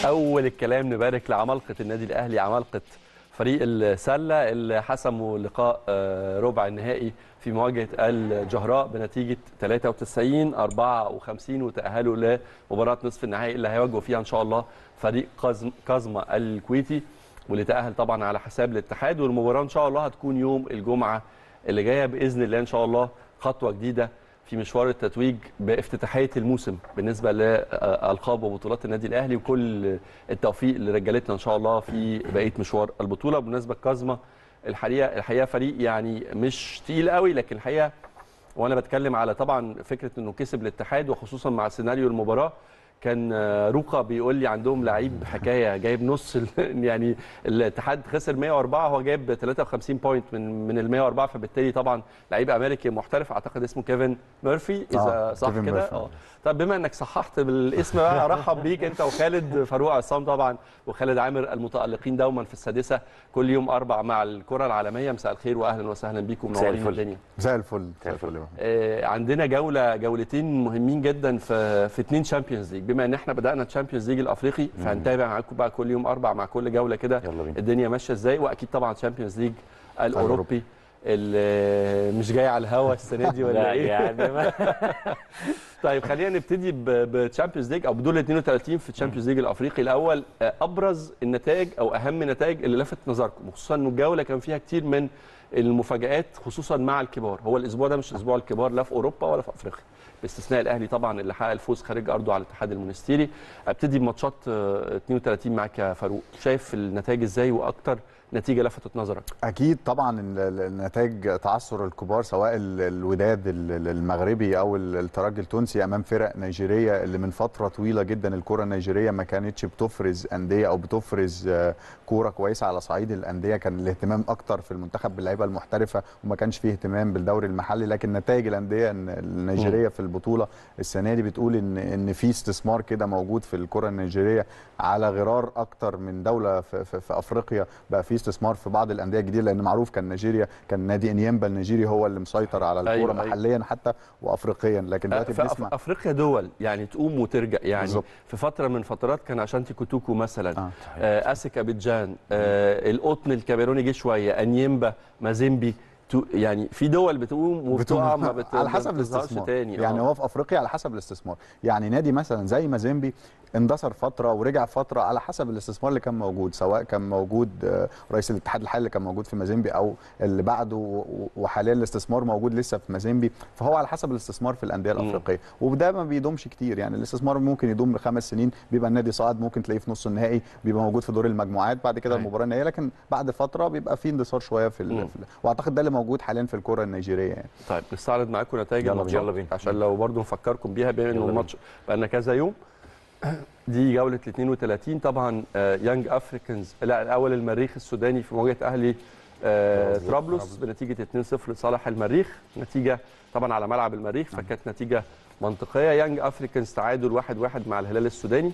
اول الكلام نبارك لعمالقه النادي الاهلي عمالقه فريق السله اللي حسموا لقاء آه، ربع النهائي في مواجهه الجهراء بنتيجه 93 54 وتاهلوا لمباراه نصف النهائي اللي هيواجهوا فيها ان شاء الله فريق قزم كازما الكويتي واللي تاهل طبعا على حساب الاتحاد والمباراه ان شاء الله هتكون يوم الجمعه اللي جايه باذن الله ان شاء الله خطوه جديده في مشوار التتويج بافتتاحيه الموسم بالنسبه لالقاب وبطولات النادي الاهلي وكل التوفيق لرجالتنا ان شاء الله في بقيه مشوار البطوله بالنسبه لكازما الحقيقه الحقيقه فريق يعني مش تقيل قوي لكن الحقيقه وانا بتكلم على طبعا فكره انه كسب الاتحاد وخصوصا مع سيناريو المباراه كان آه، روكا بيقول لي عندهم لعيب حكايه جايب نص ال- يعني الاتحاد خسر 104 هو جايب 53 بوينت من من ال 104 فبالتالي طبعا لعيب امريكي محترف اعتقد اسمه كيفن ميرفي اذا آه، صح كيفن كده ميرفي. اه طب بما انك صححت بالاسم بقى ارحب بيك انت وخالد فاروق عصام طبعا وخالد عامر المتالقين دوما في السادسه كل يوم اربع مع الكره العالميه مساء الخير واهلا وسهلا بيكم مساء منورين الفل. الدنيا زي الفل زي الفل. آه، عندنا جوله جولتين مهمين جدا في في اثنين تشامبيونز ليج بما ان احنا بدانا الشامبيونز ليج الافريقي فهنتابع معاكم بقى كل يوم اربع مع كل جوله كده يلا بينا. الدنيا ماشيه ازاي واكيد طبعا تشامبيونز ليج الاوروبي اللي مش جاي على الهوا السنه دي ولا لا ايه يعني ما طيب خلينا نبتدي بتشامبيونز ليج او بدور 32 في الشامبيونز ليج الافريقي الاول آه، ابرز النتائج او اهم النتائج اللي لفت نظركم خصوصا انه الجوله كان فيها كتير من المفاجات خصوصا مع الكبار هو الاسبوع ده مش اسبوع الكبار لا في اوروبا ولا في افريقيا باستثناء الاهلي طبعا اللي حقق الفوز خارج ارضه على الاتحاد المونستيري ابتدي بماتشات آه، 32 معاك يا فاروق شايف النتائج ازاي واكتر نتيجه لفتت نظرك اكيد طبعا ال- ال- النتائج تعثر الكبار سواء ال- الوداد ال- ال- المغربي او ال- الترجي التونسي امام فرق نيجيريه اللي من فتره طويله جدا الكره النيجيريه ما كانتش بتفرز انديه او بتفرز آه، كوره كويسه على صعيد الانديه كان الاهتمام اكتر في المنتخب باللعيبه المحترفه وما كانش فيه اهتمام بالدوري المحلي لكن نتائج الانديه الن- النيجيريه في البطوله السنه دي بتقول ان ان في استثمار كده موجود في الكره النيجيريه على غرار اكتر من دوله في, في, في افريقيا بقى في استثمار في بعض الانديه الجديده لان معروف كان نيجيريا كان نادي انيمبا النيجيري هو اللي مسيطر على الكوره أيوة، أيوة أيوة. محليا حتى وافريقيا لكن دلوقتي في بنسمع أف- افريقيا دول يعني تقوم وترجع يعني بالظبط. في فتره من فترات كان عشانتي كوتوكو مثلا آه. آه اسك ابيجان آه القطن الكاميروني جه شويه انيمبا مازيمبي تو- يعني في دول بتقوم وبتقع ما بت... على حسب ما بتظهرش الاستثمار تاني يعني آه. هو في افريقيا على حسب الاستثمار يعني نادي مثلا زي مازيمبي اندثر فتره ورجع فتره على حسب الاستثمار اللي كان موجود سواء كان موجود آه، رئيس الاتحاد الحالي اللي كان موجود في مازيمبي او اللي بعده و- و- وحاليا الاستثمار موجود لسه في مازيمبي فهو على حسب الاستثمار في الانديه مم. الافريقيه وده ما بيدومش كتير يعني الاستثمار ممكن يدوم لخمس سنين بيبقى النادي صاعد ممكن تلاقيه في نص النهائي بيبقى موجود في دور المجموعات بعد كده أيوة. المباراه النهائيه لكن بعد فتره بيبقى في اندثار شويه في, مم. ال... في ال... واعتقد ده اللي موجود حاليا في الكره النيجيريه يعني طيب نستعرض معاكم نتائج يلا بينا، الماتشات يلا بينا. عشان لو برضو نفكركم بيها بما يلا انه بينا. الماتش بقالنا كذا يوم دي جوله ال 32 طبعا آه، يانج افريكانز لا الاول المريخ السوداني في مواجهه اهلي آه، طرابلس بنتيجه 2-0 لصالح المريخ نتيجه طبعا على ملعب المريخ فكانت نتيجه منطقيه يانج افريكانز تعادل 1-1 مع الهلال السوداني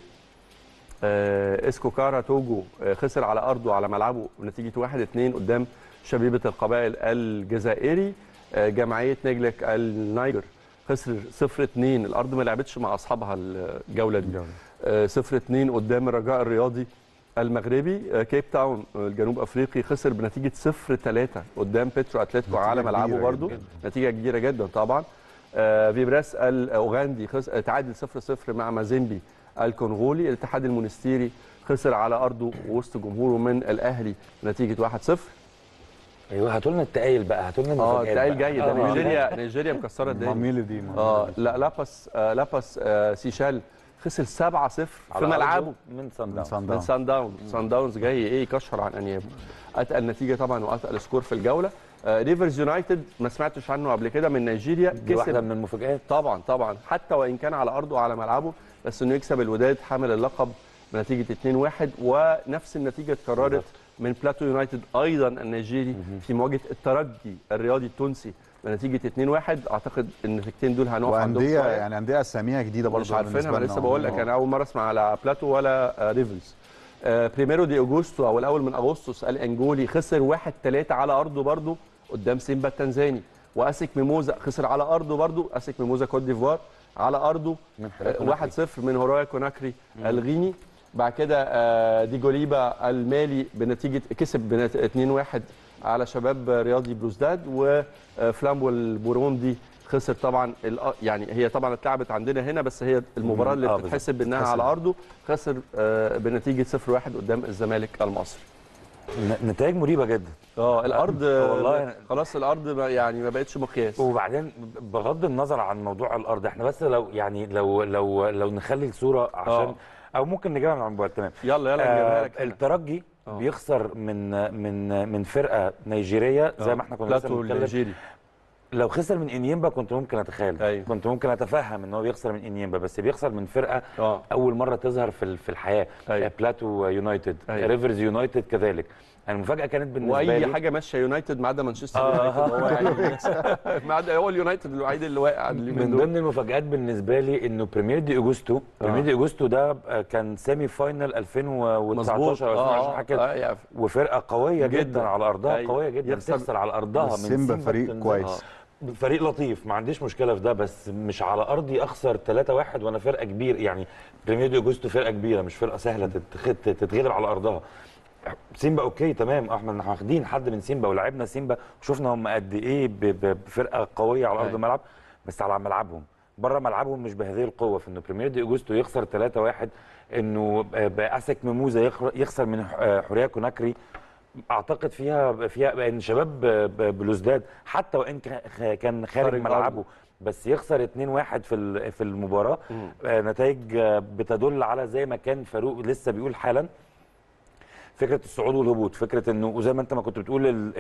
آه، اسكوكارا توجو آه، خسر على ارضه على ملعبه بنتيجه 1-2 قدام شبيبه القبائل الجزائري آه، جمعيه نجلك النيجر خسر 0-2 الارض ما لعبتش مع اصحابها الجوله دي آه، 0-2 قدام الرجاء الرياضي المغربي آه، كيب تاون آه، الجنوب افريقي خسر بنتيجه 0-3 قدام بيترو اتلتيكو نتيجة على ملعبه كبيرة برضه جداً. نتيجه كبيره جدا طبعا آه، فيبراس الاوغندي خس... آه، تعادل 0-0 مع مازيمبي الكونغولي الاتحاد المونستيري خسر على ارضه وسط جمهوره من الاهلي نتيجه 1-0 ايوه هاتوا لنا التقايل بقى هاتوا لنا اه المفاجآت التقيل بقى. جاي ده آه. نيجيريا نيجيريا مكسره الدنيا ماميلي دي اه لا لاباس آه لاباس آه سيشال خسر 7-0 في على ملعبه أرضه من صن من داونز. صن من داونز. سان داونز سان داونز جاي ايه يكشر عن انيابه اتقل نتيجه طبعا واتقل سكور في الجوله آه ريفرز يونايتد ما سمعتش عنه قبل كده من نيجيريا دي واحده كسب من المفاجآت طبعا طبعا حتى وان كان على ارضه وعلى ملعبه بس انه يكسب الوداد حامل اللقب بنتيجه 2-1 ونفس النتيجه اتكررت بالظبط. من بلاتو يونايتد ايضا النيجيري في مواجهه الترجي الرياضي التونسي بنتيجه 2-1 اعتقد ان النتيجتين دول هنقف عندهم وانديه شوية. يعني انديه اساميها جديده برضه مش عارفينها بالنسبة انا لنا. لسه بقول لك آه. انا اول مره اسمع على بلاتو ولا آه، ريفلز آه، بريميرو دي اوجوستو او الاول من اغسطس الانجولي خسر 1 3 على ارضه برضه قدام سيمبا التنزاني واسك ميموزا خسر على ارضه برضه اسك ميموزا كوت ديفوار على ارضه من حراك آه، 1-0 من هورايا كوناكري الغيني بعد كده آه، دي جوليبا المالي بنتيجه كسب بنت- 2-1 على شباب رياضي بلوزداد وفلامبو البوروندي خسر طبعا الأ- يعني هي طبعا اتلعبت عندنا هنا بس هي المباراه اللي آه، بتتحسب بالظبط. انها بتتحسب. على ارضه خسر آه، بنتيجه 0-1 قدام الزمالك المصري ن- نتائج مريبه جدا اه الارض آه، والله والله. خلاص الارض ما- يعني ما بقتش مقياس وبعدين بغض النظر عن موضوع الارض احنا بس لو يعني لو لو لو نخلي الصوره عشان آه. او ممكن نجيبها من على الموبايل تمام يلا يلا نجيبها لك هنا. الترجي آه. بيخسر من من من فرقه نيجيريه زي آه. ما احنا كنا لسه بلاتو بنتكلم النيجيري لو خسر من انيمبا كنت ممكن اتخيل أيوة. كنت ممكن اتفهم ان هو بيخسر من انيمبا بس بيخسر من فرقه اه اول مره تظهر في ال- في الحياه أيوة. آه، بلاتو يونايتد أيوة. ريفرز يونايتد كذلك المفاجاه كانت بالنسبه واي لي حاجه ماشيه يونايتد ما عدا مانشستر آه. يونايتد هو يعني ما عدا هو اليونايتد الوحيد اللي واقع اليومين من دول ضمن المفاجآت بالنسبه لي انه بريمير دي اوجستو بريمير دي اوجستو ده آه، كان سيمي فاينل 2019 او 2020 حاجه كده آه، يعني وفرقه قويه جدا, جداً. على ارضها أيوة. قويه جدا يخسر- تخسر على ارضها من سيمبا فريق بتنزل. كويس. فريق لطيف ما عنديش مشكله في ده بس مش على ارضي اخسر 3-1 وانا فرقه كبير يعني بريمير دي اوجستو فرقه كبيره مش فرقه سهله تتخ- تتغلب على ارضها سيمبا اوكي تمام احنا واخدين حد من سيمبا ولعبنا سيمبا وشفنا هم قد ايه ب- ب- بفرقه قويه على ارض أيوة. الملعب بس على ملعبهم بره ملعبهم مش بهذه القوه في انه بريمير دي اوجستو يخسر 3-1 انه باسك ميموزا يخر- يخسر من ح- حوريه كوناكري اعتقد فيها فيها ان شباب ب- بلوزداد حتى وان كان- خ- كان خارج خارج ملعبه أرضه. بس يخسر 2-1 في ال- في المباراه مم. آه، نتائج آه، بتدل على زي ما كان فاروق لسه بيقول حالا فكره الصعود والهبوط فكره انه وزي ما انت ما كنت بتقول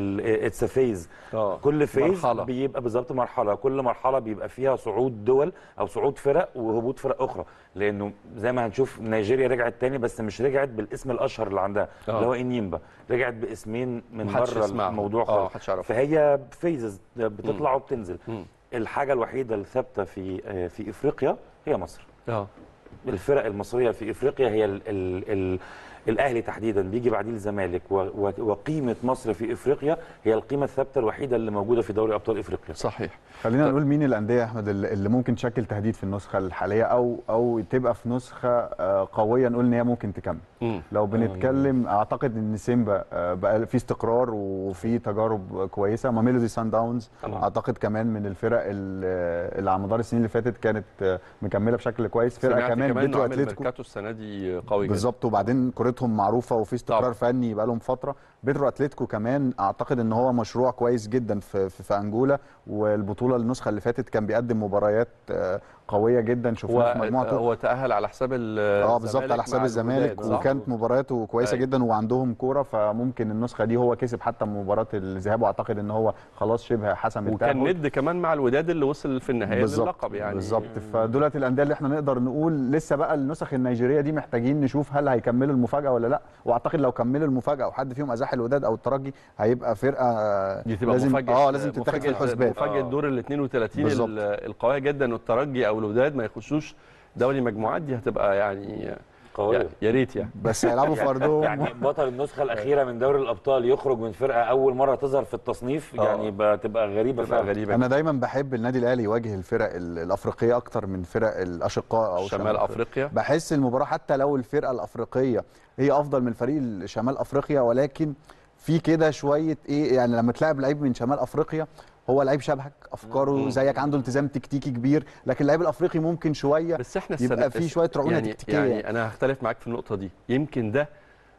اتس فيز اه كل فيز مرحلة. بيبقى بالظبط مرحله كل مرحله بيبقى فيها صعود دول او صعود فرق وهبوط فرق اخرى لانه زي ما هنشوف نيجيريا رجعت تاني بس مش رجعت بالاسم الاشهر اللي عندها آه. اللي هو انيمبا رجعت باسمين من محدش بره يسمعهم. الموضوع اه خالص محدش يعرف فهي فيزز بتطلع وبتنزل مم. الحاجه الوحيده الثابته في آه، في افريقيا هي مصر اه الفرق المصريه في افريقيا هي ال ال ال الاهلي تحديدا بيجي بعديه الزمالك و- و- وقيمه مصر في افريقيا هي القيمه الثابته الوحيده اللي موجوده في دوري ابطال افريقيا صحيح خلينا نقول مين الانديه يا احمد اللي اللي ممكن تشكل تهديد في النسخه الحاليه او او تبقى في نسخه آه، قويه نقول ان هي ممكن تكمل مم. لو بنتكلم اعتقد ان سيمبا آه، بقى في استقرار وفي تجارب كويسه ميلودي سان داونز طبعاً. اعتقد كمان من الفرق ال- اللي على مدار السنين اللي فاتت كانت آه، مكمله بشكل كويس فرقه سمعت كمان كمان بيترو إنه عامل اتلتيكو ميركاتو السنه دي قوي جدا بالظبط وبعدين كورتهم معروفه وفي استقرار طبعا. فني بقى لهم فتره بيترو اتلتيكو كمان اعتقد ان هو مشروع كويس جدا في في, في انجولا والبطوله النسخه اللي فاتت كان بيقدم مباريات آه، قويه جدا شفناها في هو مجموعته هو تاهل على حساب ال اه بالظبط على حساب الزمالك وكانت مبارياته كويسه أيوة. جدا وعندهم كوره فممكن النسخه دي هو كسب حتى مباراه الذهاب واعتقد ان هو خلاص شبه حسم وكان التأهل. ند كمان مع الوداد اللي وصل في النهايه بالظبط للقب يعني بالظبط فدولت الانديه اللي احنا نقدر نقول لسه بقى النسخ النيجيريه دي محتاجين نشوف هل هيكملوا المفاجاه ولا لا واعتقد لو كملوا المفاجاه وحد فيهم ازاح الوداد او الترجي هيبقى فرقه دي تبقى لازم مفاجاه اه لازم تتاخد في مفاجأة- الحسبان مفاجاه دور ال 32 بالظبط. ال- القويه جدا والترجي او الوداد ما يخشوش دوري مجموعات دي هتبقى يعني قويه يا ريت يعني بس هيلعبوا في ارضهم يعني بطل النسخه الاخيره من دوري الابطال يخرج من فرقه اول مره تظهر في التصنيف آه. يعني بتبقى غريبه تبقى فعلا غريبه انا دايما بحب النادي الاهلي يواجه الفرق ال- الافريقيه اكتر من فرق الاشقاء او شمال افريقيا بحس المباراه حتى لو الفرقه الافريقيه هي افضل من فريق شمال افريقيا ولكن في كده شويه ايه يعني لما تلاعب لعيب من شمال افريقيا هو لعيب شبهك افكاره مم. زيك عنده التزام تكتيكي كبير لكن اللعيب الافريقي ممكن شويه بس احنا يبقى السنة- في شوية رعونة يعني تكتيكية. يعني انا هختلف معاك في النقطه دي يمكن ده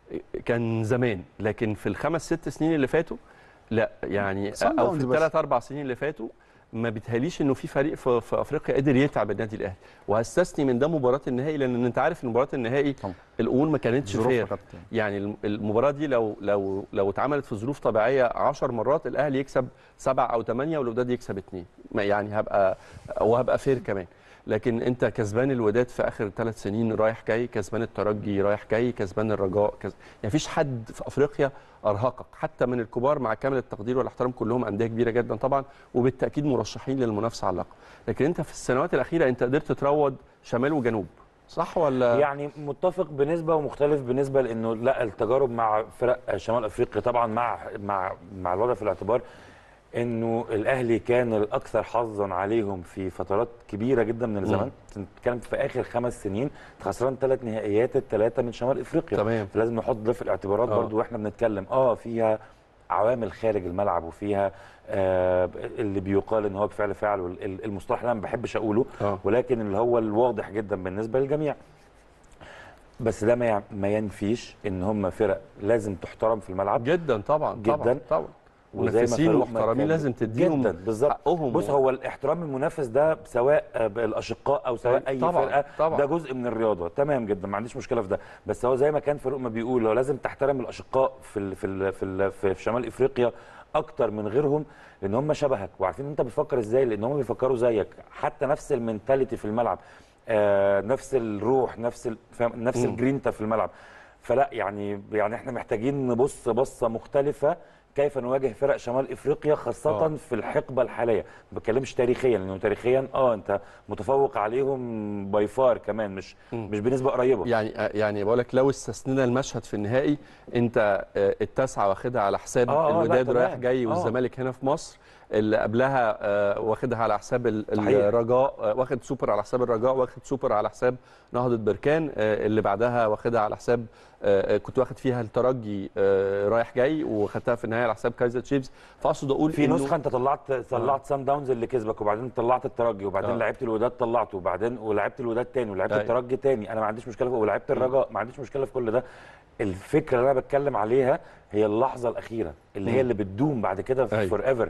كان زمان لكن في الخمس ست سنين اللي فاتوا لا يعني صن او في داونز بس. الثلاث اربع سنين اللي فاتوا ما بيتهيأليش انه في فريق في, في افريقيا قدر يتعب النادي الاهلي وهستثني من ده مباراه النهائي لان انت عارف ان مباراه النهائي طبعا. الامور ما كانتش ظروفها فير كانت- يعني الم- المباراه دي لو لو لو اتعملت في ظروف طبيعيه 10 مرات الاهلي يكسب سبعة او ثمانية والوداد يكسب اثنين يعني هبقى وهبقى فير كمان لكن انت كسبان الوداد في اخر ثلاث سنين رايح جاي كسبان الترجي رايح جاي كسبان الرجاء كز... يعني مفيش حد في افريقيا ارهقك حتى من الكبار مع كامل التقدير والاحترام كلهم انديه كبيره جدا طبعا وبالتاكيد مرشحين للمنافسه على اللقب لكن انت في السنوات الاخيره انت قدرت تروض شمال وجنوب صح ولا يعني متفق بنسبه ومختلف بنسبه لانه لا التجارب مع فرق شمال افريقيا طبعا مع مع مع الوضع في الاعتبار انه الاهلي كان الاكثر حظا عليهم في فترات كبيره جدا من الزمن بتتكلم في اخر خمس سنين خسران ثلاث نهائيات الثلاثه من شمال افريقيا تمام. فلازم نحط ده في الاعتبارات آه. برضو واحنا بنتكلم اه فيها عوامل خارج الملعب وفيها آه اللي بيقال ان هو بفعل فعل وال- المصطلح اللي انا ما بحبش اقوله آه. ولكن اللي هو الواضح جدا بالنسبه للجميع بس ده ما يع- ما ينفيش ان هم فرق لازم تحترم في الملعب جدا طبعا طبعا جداً. طبعا وزي ما منافسين فاروق ما محترمين كان- لازم تديهم جدا بالظبط حقهم بص هو الاحترام المنافس ده سواء آه، الاشقاء او سواء اي طبعاً، فرقه طبعاً. ده جزء من الرياضه تمام جدا ما عنديش مشكله في ده بس هو زي ما كان فاروق ما بيقول هو لازم تحترم الاشقاء في ال في ال في, ال في في شمال افريقيا اكتر من غيرهم لان هم شبهك وعارفين انت بتفكر ازاي لان هم بيفكروا زيك حتى نفس المينتاليتي في الملعب آه نفس الروح نفس ال- فاهم نفس مم. الجرينتا في الملعب فلا يعني يعني احنا محتاجين نبص بصه مختلفه كيف نواجه فرق شمال افريقيا خاصه آه. أوه. في الحقبه الحاليه ما بتكلمش تاريخيا لانه تاريخيا اه انت متفوق عليهم باي فار كمان مش مم. مش بنسبه قريبه يعني يعني بقول لك لو استثنينا المشهد في النهائي انت آه، التاسعه واخدها على حساب آه، آه، لا، الوداد تمام. رايح جاي آه. والزمالك هنا في مصر اللي قبلها آه، واخدها على حساب ال- صحيح. الرجاء آه، واخد سوبر على حساب الرجاء واخد سوبر على حساب نهضه بركان آه، اللي بعدها واخدها على حساب آه، آه، كنت واخد فيها الترجي آه، رايح جاي وخدتها في النهايه على حساب كايزر تشيفز فاقصد اقول في إنه- نسخه انت طلعت طلعت سان داونز اللي كسبك وبعدين طلعت الترجي وبعدين آه. لعبت الوداد طلعته وبعدين ولعبت الوداد تاني ولعبت أيوة. الترجي تاني انا ما عنديش مشكله في ولعبت الرجاء ما عنديش مشكله في كل ده الفكره اللي انا بتكلم عليها هي اللحظه الاخيره اللي مم. هي اللي بتدوم بعد كده أيوة. فور ايفر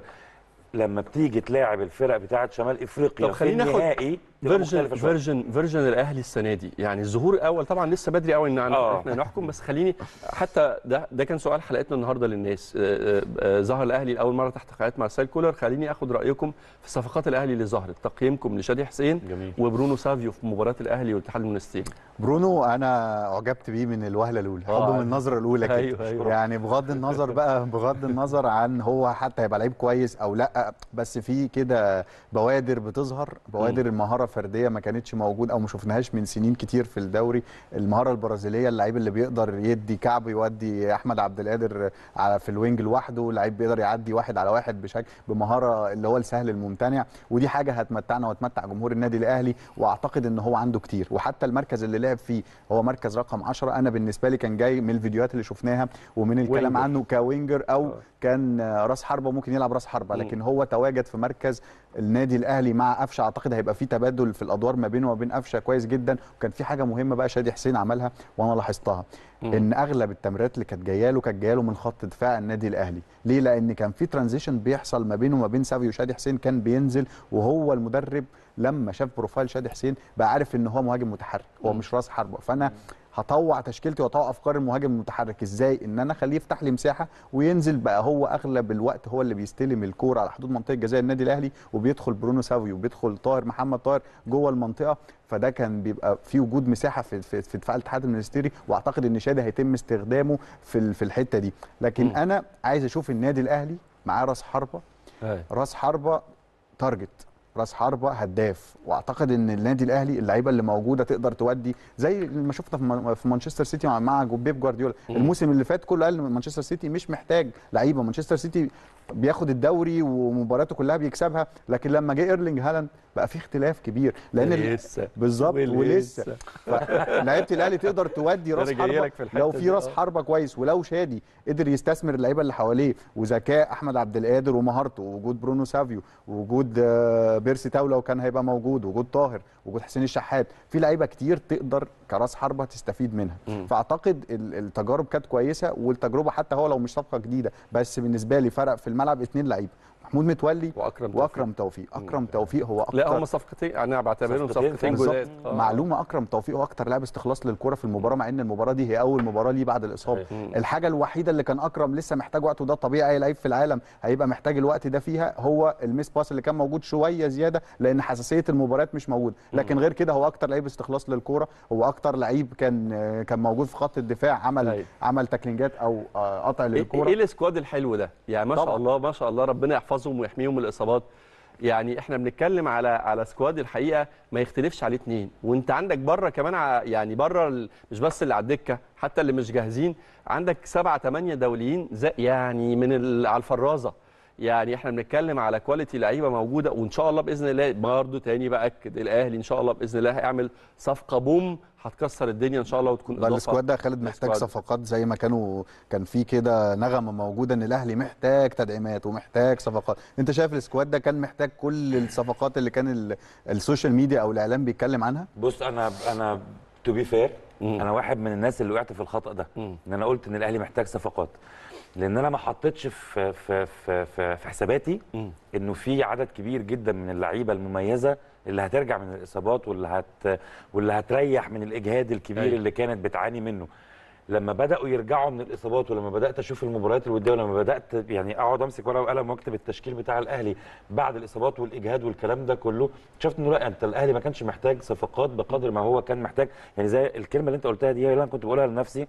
لما بتيجي تلاعب الفرق بتاعه شمال افريقيا طب في خلينا ناخد النهائي تبقى فيرجن مختلفه شويه فيرجن فيرجن الاهلي السنه دي يعني الظهور الاول طبعا لسه بدري قوي ان إن آه. احنا نحكم بس خليني حتى ده ده كان سؤال حلقتنا النهارده للناس آه، آه، آه، ظهر الاهلي لاول مره تحت قياده مارسيل كولر خليني اخد رايكم في صفقات الاهلي اللي ظهرت تقييمكم لشادي حسين جميل وبرونو سافيو في مباراه الاهلي والاتحاد المنستيري برونو انا اعجبت بيه من الوهله الاولى آه. حب من النظره الاولى كده أيوه، أيوه. يعني بغض النظر بقى بغض النظر عن هو حتى هيبقى لعيب كويس او لا بس في كده بوادر بتظهر بوادر المهاره الفرديه ما كانتش موجود او ما شفناهاش من سنين كتير في الدوري المهاره البرازيليه اللعيب اللي بيقدر يدي كعب يودي احمد عبد القادر على في الوينج لوحده لعيب بيقدر يعدي واحد على واحد بشكل بمهاره اللي هو السهل الممتنع ودي حاجه هتمتعنا وتمتع جمهور النادي الاهلي واعتقد ان هو عنده كتير وحتى المركز اللي لعب فيه هو مركز رقم 10 انا بالنسبه لي كان جاي من الفيديوهات اللي شفناها ومن الكلام وينجر. عنه كوينجر او آه. كان راس حربه ممكن يلعب راس حربه مم. لكن هو تواجد في مركز النادي الاهلي مع قفشه اعتقد هيبقى في تبادل في الادوار ما بينه وبين قفشه كويس جدا وكان في حاجه مهمه بقى شادي حسين عملها وانا لاحظتها مم. ان اغلب التمريرات اللي كانت جايه له كانت جايه له من خط دفاع النادي الاهلي ليه لان كان في ترانزيشن بيحصل ما بينه وما بين سافيو وشادي حسين كان بينزل وهو المدرب لما شاف بروفايل شادي حسين بقى عارف ان هو مهاجم متحرك هو مم. مش راس حربه فانا هطوع تشكيلتي واطوع افكار المهاجم المتحرك ازاي ان انا اخليه يفتح لي مساحه وينزل بقى هو اغلب الوقت هو اللي بيستلم الكوره على حدود منطقه جزاء النادي الاهلي وبيدخل برونو سافيو وبيدخل طاهر محمد طاهر جوه المنطقه فده كان بيبقى في وجود مساحه في في, في دفاع الاتحاد المنستيري واعتقد ان شادي هيتم استخدامه في ال- في الحته دي لكن مم. انا عايز اشوف النادي الاهلي معاه راس حربه أيوه. راس حربه تارجت راس حربه هداف واعتقد ان النادي الاهلي اللعيبه اللي موجوده تقدر تودي زي ما شفنا في مان- في مانشستر سيتي مع- مع بيب جوارديولا مم. الموسم اللي فات كله قال إن مانشستر سيتي مش محتاج لعيبه مانشستر سيتي بياخد الدوري ومباراته كلها بيكسبها لكن لما جه ايرلينج هالاند بقى في اختلاف كبير لان ال- لسه بالظبط ولسه فلعيبه الاهلي تقدر تودي راس أنا جاي حربه لك في الحتة لو دي، في راس آه. حربه كويس ولو شادي قدر يستثمر اللعيبه اللي حواليه وذكاء احمد عبد القادر ومهارته ووجود برونو سافيو ووجود آه، بيرسي تاو لو كان هيبقى موجود وجود طاهر وجود حسين الشحات في لعيبه كتير تقدر كراس حربه تستفيد منها مم. فاعتقد ال- التجارب كانت كويسه والتجربه حتى هو لو مش صفقه جديده بس بالنسبه لي فرق في الملعب اثنين لعيبه محمود متولي واكرم توفيق. واكرم توفيق اكرم توفيق هو اكتر لا هم صفقتين انا بعتبرهم صفقتين صفقتين بالظبط. جداد آه. معلومه اكرم توفيق هو اكتر لاعب استخلاص للكره في المباراه مع ان المباراه دي هي اول مباراه ليه بعد الاصابه صحيح. مم. الحاجه الوحيده اللي كان اكرم لسه محتاج وقت وده طبيعي اي لعيب في العالم هيبقى محتاج الوقت ده فيها هو الميس باس اللي كان موجود شويه زياده لان حساسيه المباريات مش موجود لكن غير كده هو اكتر لعيب استخلاص للكوره هو اكتر لعيب كان كان موجود في خط الدفاع عمل أيوة. عمل تاكلينجات او آه، قطع ايه للكوره إيه السكواد الحلو ده يعني ما شاء طبعاً. الله ما شاء الله ربنا يحفظهم ويحميهم من الاصابات يعني احنا بنتكلم على على سكواد الحقيقه ما يختلفش عليه اتنين وانت عندك بره كمان ع- يعني بره ال- مش بس اللي على الدكه حتى اللي مش جاهزين عندك سبعة ثمانية دوليين زي يعني من ال- على الفرازه يعني احنا بنتكلم على كواليتي لعيبه موجوده وان شاء الله باذن الله برضه تاني باكد الاهلي ان شاء الله باذن الله هيعمل صفقه بوم هتكسر الدنيا ان شاء الله وتكون ده السكواد ده يا خالد محتاج السكواد. صفقات زي ما كانوا كان في كده نغمه موجوده ان الاهلي محتاج تدعيمات ومحتاج صفقات انت شايف السكواد ده كان محتاج كل الصفقات اللي كان ال- السوشيال ميديا او الاعلام بيتكلم عنها بص انا انا تو بي فير مم. انا واحد من الناس اللي وقعت في الخطا ده مم. ان انا قلت ان الاهلي محتاج صفقات لان انا ما حطيتش في في في في, في حساباتي مم. انه في عدد كبير جدا من اللعيبه المميزه اللي هترجع من الاصابات واللي هت واللي هتريح من الاجهاد الكبير أيوة. اللي كانت بتعاني منه لما بداوا يرجعوا من الاصابات ولما بدات اشوف المباريات الوديه ولما بدات يعني اقعد امسك ورقه وقلم واكتب التشكيل بتاع الاهلي بعد الاصابات والاجهاد والكلام ده كله شفت انه لا انت الاهلي ما كانش محتاج صفقات بقدر ما هو كان محتاج يعني زي الكلمه اللي انت قلتها دي هي اللي انا كنت بقولها لنفسي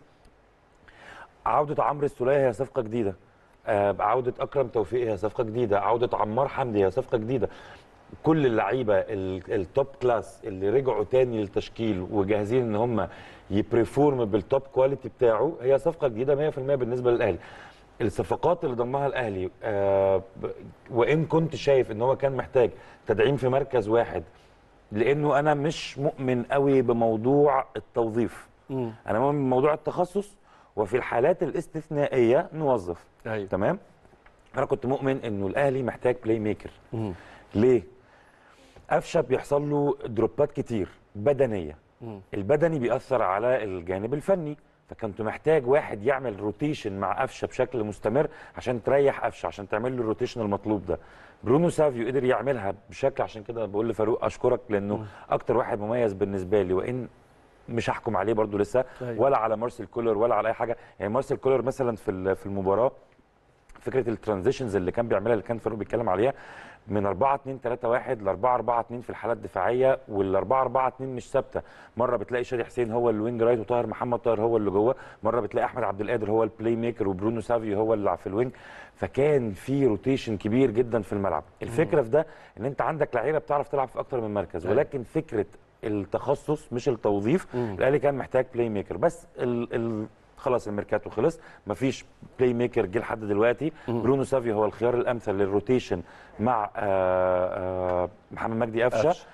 عوده عمرو السوليه هي صفقه جديده آه، عوده اكرم توفيق هي صفقه جديده عوده عمار حمدي هي صفقه جديده كل اللعيبه ال- التوب كلاس اللي رجعوا تاني للتشكيل وجاهزين ان هم يبريفورم بالتوب كواليتي بتاعه هي صفقه جديده 100% بالنسبه للاهلي الصفقات اللي ضمها الاهلي آه ب- وان كنت شايف ان هو كان محتاج تدعيم في مركز واحد لانه انا مش مؤمن قوي بموضوع التوظيف مم. انا مؤمن بموضوع التخصص وفي الحالات الاستثنائيه نوظف ايوه تمام انا كنت مؤمن انه الاهلي محتاج بلاي ميكر مم. ليه قفشه بيحصل له دروبات كتير بدنيه مم. البدني بيأثر على الجانب الفني فكنت محتاج واحد يعمل روتيشن مع قفشه بشكل مستمر عشان تريح قفشه عشان تعمل له الروتيشن المطلوب ده برونو سافيو قدر يعملها بشكل عشان كده بقول لفاروق اشكرك لانه اكتر واحد مميز بالنسبه لي وان مش هحكم عليه برضو لسه أيوة. ولا على مارسيل كولر ولا على اي حاجه يعني مارسيل كولر مثلا في ال- في المباراه فكره الترانزيشنز اللي كان بيعملها اللي كان فاروق بيتكلم عليها من 4 2 3 1 ل 4 4 2 في الحالات الدفاعيه وال 4 4 2 مش ثابته مره بتلاقي شادي حسين هو الوينج رايت وطاهر محمد طاهر هو اللي جوه مره بتلاقي احمد عبد القادر هو البلاي ميكر وبرونو سافيو هو اللي في الوينج فكان في روتيشن كبير جدا في الملعب الفكره في ده ان انت عندك لعيبه بتعرف تلعب في اكتر من مركز أيوة. ولكن فكره التخصص مش التوظيف مم. الاهلي كان محتاج بلاي ميكر بس ال ال خلاص الميركاتو خلص مفيش بلاي ميكر جه لحد دلوقتي مم. برونو سافيو هو الخيار الامثل للروتيشن مع آه، آه، محمد مجدي قفشه قفشة.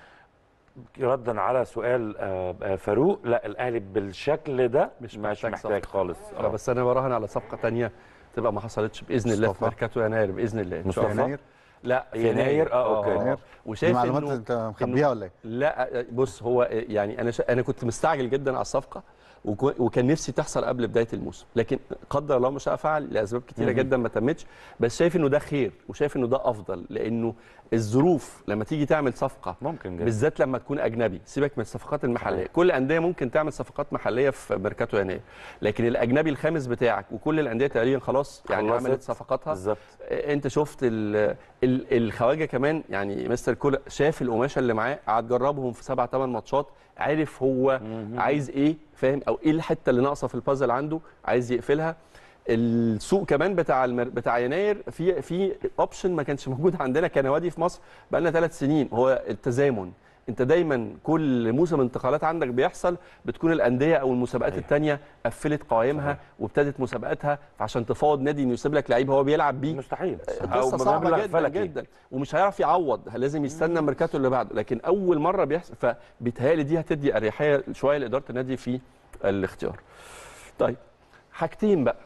ردا على سؤال آه، آه، فاروق لا الاهلي بالشكل ده مش مش محتاج محتاج, محتاج خالص لا بس انا براهن على صفقه تانية تبقى ما حصلتش باذن الله في مصطفى. ميركاتو يناير باذن الله ان شاء مصطفى. الله يناير لا في يناير؟ آه، أوكي. يناير. دي وشايف معلومات انه انت مخبيها ولا ايه؟ لا بص هو يعني انا شا... انا كنت مستعجل جدا على الصفقه وكو- وكان نفسي تحصل قبل بدايه الموسم لكن قدر الله ما شاء فعل لاسباب كتيره مهم. جدا ما تمتش بس شايف انه ده خير وشايف انه ده افضل لانه الظروف لما تيجي تعمل صفقه ممكن جدا بالذات لما تكون اجنبي سيبك من الصفقات المحليه صحيح. كل الانديه ممكن تعمل صفقات محليه في ميركاتو يناير لكن الاجنبي الخامس بتاعك وكل الانديه تقريبا خلاص يعني خلصت. عملت صفقاتها بالظبط انت شفت ال ال الخواجه كمان يعني مستر كولا شاف القماشه اللي معاه قعد جربهم في سبع ثمان ماتشات عارف هو مهم. عايز ايه فاهم او ايه الحته اللي ناقصه في البازل عنده عايز يقفلها السوق كمان بتاع المر... بتاع يناير في في اوبشن ما كانش موجود عندنا كنوادي في مصر بقى لنا ثلاث سنين هو التزامن انت دايما كل موسم انتقالات عندك بيحصل بتكون الانديه او المسابقات أيوة. الثانيه قفلت قوائمها صحيح. وابتدت مسابقاتها فعشان تفاوض نادي انه يسيب لك لعيب هو بيلعب بيه مستحيل قصه صعبه بمبلغ جدا فلكي. جدا ومش هيعرف يعوض لازم يستنى الميركاتو اللي بعده لكن اول مره بيحصل فبيتهيألي دي هتدي اريحيه شويه لاداره النادي في الاختيار. طيب حاجتين بقى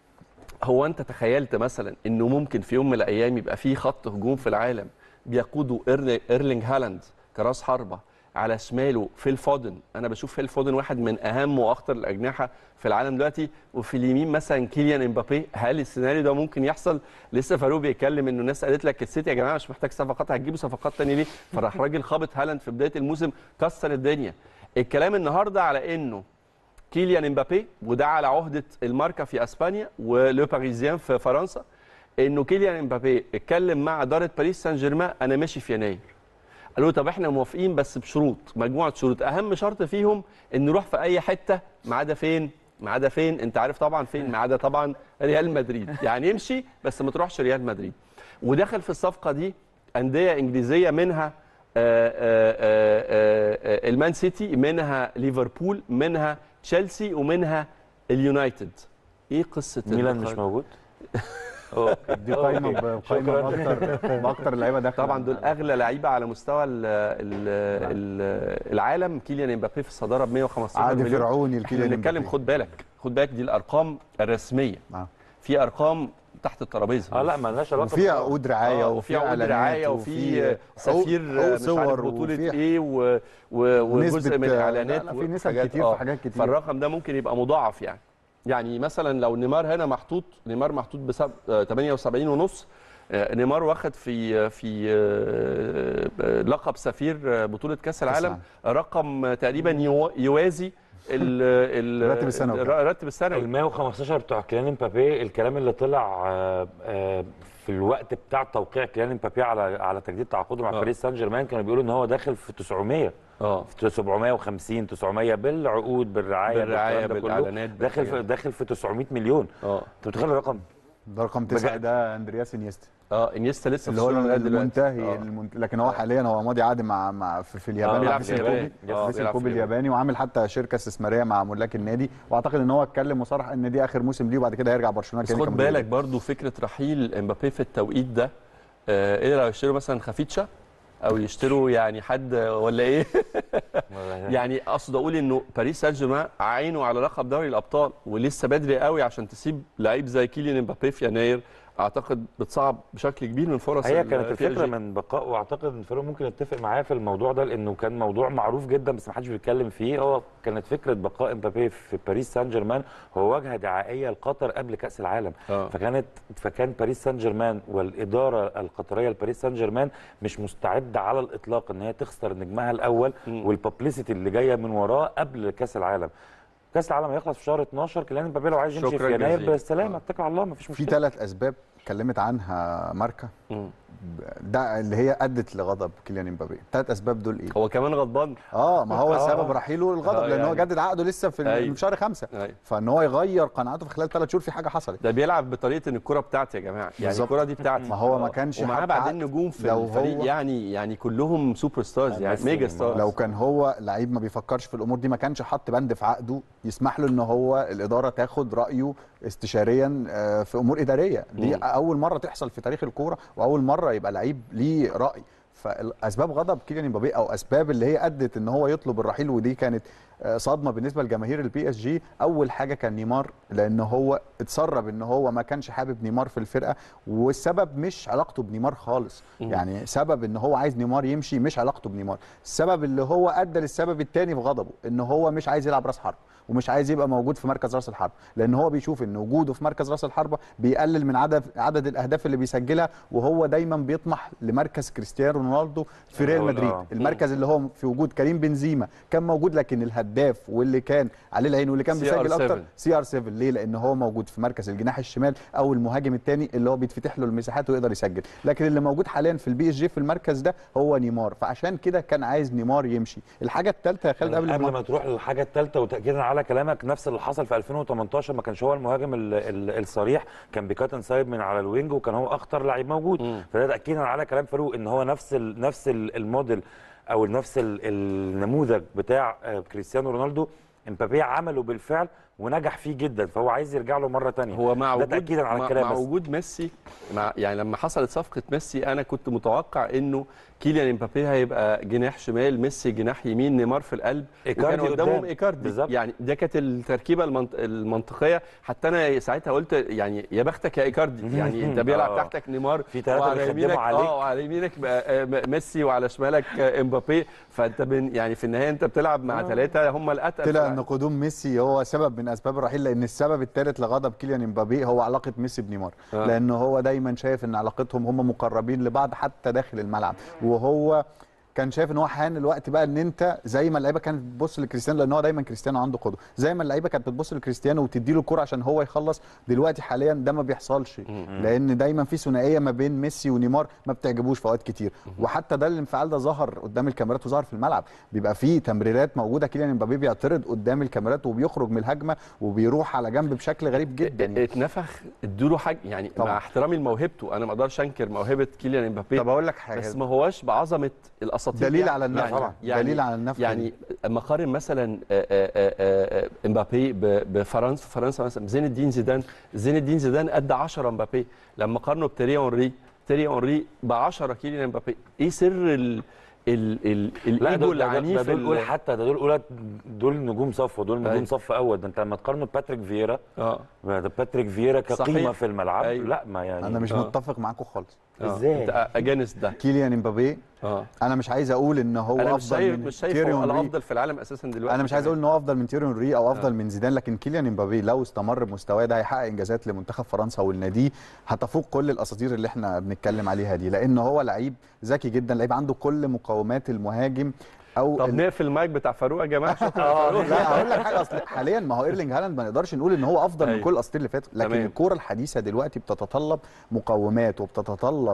هو انت تخيلت مثلا انه ممكن في يوم من الايام يبقى في خط هجوم في العالم بيقوده إيرل- ايرلينج هالاند كراس حربه على شماله فيل فودن انا بشوف فيل فودن واحد من اهم واخطر الاجنحه في العالم دلوقتي وفي اليمين مثلا كيليان امبابي هل السيناريو ده ممكن يحصل لسه فاروق بيتكلم انه الناس قالت لك السيتي يا جماعه مش محتاج صفقات هتجيبوا صفقات تاني ليه فراح راجل خابط هالاند في بدايه الموسم كسر الدنيا الكلام النهارده على انه كيليان امبابي وده على عهده الماركا في اسبانيا ولو باريزيان في فرنسا انه كيليان امبابي اتكلم مع اداره باريس سان جيرمان انا ماشي في يناير قالوا له طب احنا موافقين بس بشروط مجموعه شروط اهم شرط فيهم ان نروح في اي حته ما عدا فين ما عدا فين انت عارف طبعا فين ما عدا طبعا ريال مدريد يعني يمشي بس ما تروحش ريال مدريد ودخل في الصفقه دي انديه انجليزيه منها آه، آه، آه، آه، المان سيتي منها ليفربول منها تشيلسي ومنها اليونايتد ايه قصه ميلان الخ- مش موجود أوكي. دي قايمه أوكي. بقايمه شكراً. باكتر باكتر لعيبه داخله طبعا دول اغلى لعيبه على مستوى ال ال ال العالم كيليان امبابي في الصداره ب 115 عادي مليون فرعوني احنا الكيليان بنتكلم امبابي. خد بالك خد بالك دي الارقام الرسميه آه. في ارقام تحت الترابيزه اه لا مالناش علاقه وفي بالأرقام. عقود رعايه آه، وفي عقود اعلانات رعايه وفي سفير حقوق مش عارف صور بطوله وفي ايه و- و- وجزء نسبة- من الاعلانات لا، لا، في نسب وحاجات- كتير آه. في حاجات كتير. فالرقم ده ممكن يبقى مضاعف يعني يعني مثلا لو نيمار هنا محطوط نيمار محطوط ب 78 ونص آه، نيمار واخد في في آه، آه، لقب سفير آه، بطوله كاس العالم رقم تقريبا يوا- يوازي ال- ال- الراتب السنوي. الراتب السنوي ال 115 بتوع كيليان امبابي الكلام اللي طلع آه، آه، في الوقت بتاع توقيع كيليان امبابي على على تجديد تعاقده مع آه. باريس سان جيرمان كانوا بيقولوا ان هو داخل في 900 اه في 750 900 بالعقود بالرعايه بالرعايه بالكلام ده كله. بالاعلانات داخل في بالحاجات. داخل في 900 مليون اه انت متخيل الرقم ده رقم تسعه بجد. ده اندرياس انيستا اه انيستا لسه اللي في هو الصورة لغاية دلوقتي. المنتهي آه. المنت... لكن هو حاليا هو ماضي عقد مع مع في, في اليابان بيلعب مع في فيسل اليابان. كوبي آه، فيسل بيلعب في كوبي اليابان. الياباني وعامل حتى شركه استثماريه مع ملاك النادي واعتقد ان هو اتكلم وصرح ان دي اخر موسم ليه وبعد كده هيرجع برشلونه بس تاني خد كمدير. بالك برضو فكره رحيل امبابي في التوقيت ده آه، ايه لو يشتروا مثلا خفيتشا او يشتروا يعني حد ولا ايه يعني اقصد اقول انه باريس سان جيرمان عينه على لقب دوري الابطال ولسه بدري قوي عشان تسيب لعيب زي كيليان امبابي في يناير اعتقد بتصعب بشكل كبير من فرص هي ال- كانت PSG. الفكره من بقاء واعتقد ان الفريق ممكن يتفق معايا في الموضوع ده لانه كان موضوع معروف جدا بس ما حدش بيتكلم فيه هو كانت فكره بقاء امبابي في باريس سان جيرمان هو واجهه دعائيه لقطر قبل كاس العالم آه. فكانت فكان باريس سان جيرمان والاداره القطريه لباريس سان جيرمان مش مستعده على الاطلاق ان هي تخسر نجمها الاول مم. والببليسيتي اللي جايه من وراه قبل كاس العالم كاس العالم هيخلص في شهر 12 كيليان امبابي لو عايز يمشي شكراً في يناير جزيلاً. بالسلامه آه. اتكل على الله مفيش في مشكله ثلاث اسباب اتكلمت عنها ماركا مم. ده اللي هي ادت لغضب كيليان امبابي الثلاث اسباب دول ايه هو كمان غضبان اه ما هو آه. سبب رحيله الغضب آه، لان هو يعني. جدد عقده لسه في أيوة. في شهر خمسة أيوة. فان هو يغير قناعاته في خلال ثلاث شهور في حاجه حصلت ده بيلعب بطريقه ان الكره بتاعتي يا جماعه يعني بالظبط. الكره دي بتاعتي ما هو ما آه. كانش ومعاه حتى بعدين عقد. نجوم في لو الفريق هو- يعني يعني كلهم سوبر ستارز يعني ميسي ميجا ونيمار. ستارز لو كان هو لعيب ما بيفكرش في الامور دي ما كانش حط بند في عقده يسمح له ان هو الاداره تاخد رايه استشاريا آه، في امور اداريه دي مم. اول مره تحصل في تاريخ الكوره واول مره يبقى لعيب ليه راي فاسباب غضب كيليان امبابي او اسباب اللي هي ادت ان هو يطلب الرحيل ودي كانت آه، صدمه بالنسبه لجماهير البي اس جي اول حاجه كان نيمار لان هو اتسرب ان هو ما كانش حابب نيمار في الفرقه والسبب مش علاقته بنيمار خالص مم. يعني سبب ان هو عايز نيمار يمشي مش علاقته بنيمار السبب اللي هو ادى للسبب الثاني في غضبه ان هو مش عايز يلعب راس حرب ومش عايز يبقى موجود في مركز راس الحرب لان هو بيشوف ان وجوده في مركز راس الحربه بيقلل من عدد عدد الاهداف اللي بيسجلها وهو دايما بيطمح لمركز كريستيانو رونالدو في ريال هو- مدريد آه. المركز اللي هو في وجود كريم بنزيما كان موجود لكن الهداف واللي كان عليه العين واللي كان CR7. بيسجل اكتر سي ار 7 ليه لان هو موجود في مركز الجناح الشمال او المهاجم الثاني اللي هو بيتفتح له المساحات ويقدر يسجل لكن اللي موجود حاليا في البي اس جي في المركز ده هو نيمار فعشان كده كان عايز نيمار يمشي الحاجه الثالثه يا خالد قبل, قبل ما ما تروح للحاجه الثالثه وتاكيدا على كلامك نفس اللي حصل في 2018 ما كانش هو المهاجم ال- ال- الصريح كان بيكاتن سايب من على الوينج وكان هو اخطر لعيب موجود مم. فده تاكيدا على كلام فاروق ان هو نفس ال نفس ال- الموديل او نفس ال- النموذج بتاع آه، كريستيانو رونالدو امبابي عمله بالفعل ونجح فيه جدا فهو عايز يرجع له مره ثانيه هو مع ده وجود تاكيدا على مع, الكلام مع بس. وجود ميسي مع يعني لما حصلت صفقه ميسي انا كنت متوقع انه كيليان امبابي هيبقى جناح شمال ميسي جناح يمين نيمار في القلب إيكاردي وكان قدامهم قدام. ايكاردي بالظبط. يعني ده كانت التركيبه المنط... المنطقيه حتى انا ساعتها قلت يعني يا بختك يا ايكاردي يعني انت بيلعب آه. تحتك نيمار في ثلاثة وعلى بيخدموا يمينك عليك. اه وعلى يمينك بقى، آه، ميسي وعلى شمالك آه، امبابي فانت بن يعني في النهايه انت بتلعب مع ثلاثه هم الاتقل طلع في ان العالم. قدوم ميسي هو سبب من اسباب الرحيل لان السبب الثالث لغضب كيليان امبابي هو علاقه ميسي بنيمار آه. لان هو دايما شايف ان علاقتهم هم مقربين لبعض حتى داخل الملعب وهو كان شايف ان هو حان الوقت بقى ان انت زي ما اللعيبه كانت بتبص لكريستيانو لان هو دايما كريستيانو عنده قدوه زي ما اللعيبه كانت بتبص لكريستيانو وتدي له الكوره عشان هو يخلص دلوقتي حاليا ده ما بيحصلش لان دايما في ثنائيه ما بين ميسي ونيمار ما بتعجبوش في اوقات كتير وحتى ده الانفعال ده ظهر قدام الكاميرات وظهر في الملعب بيبقى في تمريرات موجوده كيليان امبابي بيعترض قدام الكاميرات وبيخرج من الهجمه وبيروح على جنب بشكل غريب جدا يعني. اتنفخ ادوا حاجه يعني طبعا. مع احترامي لموهبته انا ما اقدرش انكر موهبه كيليان امبابي طب اقول لك حاجه بس ما هوش بعظمه الاساطير اساطير دليل يعني- على النفي يعني طبعا يعني دليل على النفي يعني اما اقارن مثلا آه، آه، آه، آه، امبابي ب- بفرنسا فرنسا مثلا زين الدين زيدان زين الدين زيدان قد 10 امبابي لما قارنه بتيري اونري تيري اونري ب 10 كيليان امبابي ايه سر ال ال ال لا الايجو دول ده العنيف دول قول ال- حتى ده دول قول دول نجوم صف دول نجوم أيوة. صف اول ده انت لما تقارنه بباتريك فييرا اه ده باتريك فييرا كقيمه صحيح. في الملعب أيوة. لا ما يعني انا مش آه. متفق معاكم خالص آه. إزاي؟ انت اجانس ده كيليان امبابي اه انا مش عايز اقول ان هو انا مش افضل شايف من مش شايف تيري هو هنري. الافضل في العالم اساسا دلوقتي انا مش عايز كمان. اقول ان هو افضل من تيري هنري او افضل آه. من زيدان لكن كيليان امبابي لو استمر بمستواه ده هيحقق انجازات لمنتخب فرنسا والنادي هتفوق كل الاساطير اللي احنا بنتكلم عليها دي لان هو لعيب ذكي جدا لعيب عنده كل مقومات المهاجم او طب ال- نقفل المايك بتاع فاروق يا جماعه شكرا يا فاروق. لا هقول لك حاجه اصل حاليا ما هو ايرلينج هالاند ما نقدرش نقول ان هو افضل من أيوة. كل الاساطير اللي فاتوا لكن تمام. الكوره الحديثه دلوقتي بتتطلب مقومات وبتتطلب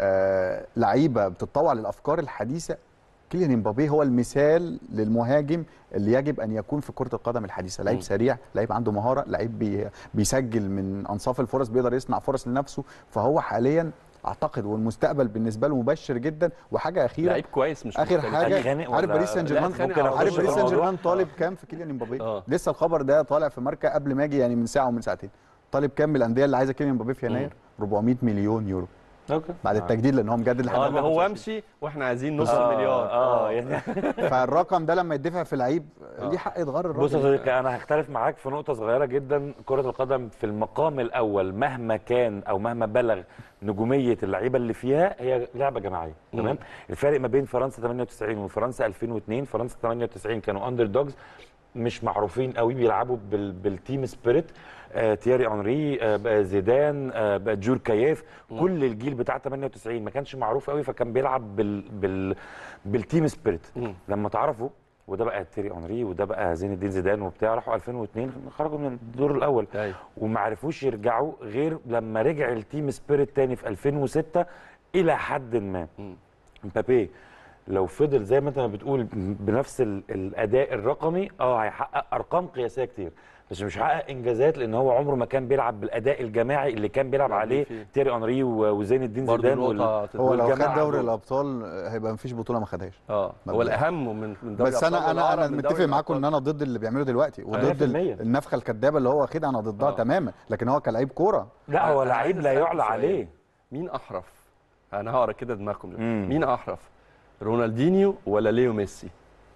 آه لعيبه بتتطوع للافكار الحديثه كيليان امبابي هو المثال للمهاجم اللي يجب ان يكون في كره القدم الحديثه لعيب مم. سريع لعيب عنده مهاره لعيب بي بيسجل من انصاف الفرص بيقدر يصنع فرص لنفسه فهو حاليا اعتقد والمستقبل بالنسبه له مبشر جدا وحاجه اخيره لعيب كويس مش اخر مختلف. حاجه هتخانق عارف ولا- باريس سان لا، جيرمان هتخانق ممكن على أخش عارف في باريس سان الموضوع؟ جيرمان طالب كام في كيليان امبابي آه. لسه الخبر ده طالع في ماركه قبل ما اجي يعني من ساعه ومن ساعتين طالب كام من الانديه اللي عايزه كيليان امبابي في يناير 400 مليون يورو اوكي بعد التجديد لان هو مجدد لحد اه اللي هو 2025. امشي واحنا عايزين نص آه، مليار اه يعني فالرقم ده لما يدفع في لعيب ليه حق يتغير الراجل بص يا صديقي انا هختلف معاك في نقطه صغيره جدا كره القدم في المقام الاول مهما كان او مهما بلغ نجوميه اللعيبه اللي فيها هي لعبه جماعيه تمام الفارق ما بين فرنسا 98 وفرنسا 2002 فرنسا 98 كانوا اندر دوجز مش معروفين قوي بيلعبوا بال... بالتيم سبيريت آه، تياري انري آه، بقى زيدان آه، بقى جور كياف كل الجيل بتاع 98 ما كانش معروف قوي فكان بيلعب بال... بال... بالتيم سبيريت مم. لما تعرفوا وده بقى تيري اونري وده بقى زين الدين زيدان وبتاع راحوا 2002 خرجوا من الدور الاول أيوة. وما عرفوش يرجعوا غير لما رجع التيم سبيريت تاني في 2006 الى حد ما مم. مبابي لو فضل زي ما انت ما بتقول بنفس ال- الاداء الرقمي اه هيحقق ارقام قياسيه كتير بس مش هيحقق انجازات لان هو عمره ما كان بيلعب بالاداء الجماعي اللي كان بيلعب بيلعب عليه فيه. تيري اونري و- وزين الدين برضه زيدان وال- نقطه هو لو خد والجماعة دوري دول. الابطال هيبقى مفيش بطوله ما خدهاش اه هو مبدأ. الاهم من من دوري بس انا الأبطال انا انا والأقرب من متفق دوري معاكم ان الأبطال. انا ضد اللي بيعمله دلوقتي وضد 100%. ال- النفخه الكدابه اللي هو واخدها انا ضدها آه. تماما لكن هو كلاعب كوره لا هو أنا لعيب عايز لا أسألك يعلى سؤال. عليه مين احرف انا هقرا كده دماغكم مم. مين احرف رونالدينيو ولا ليو ميسي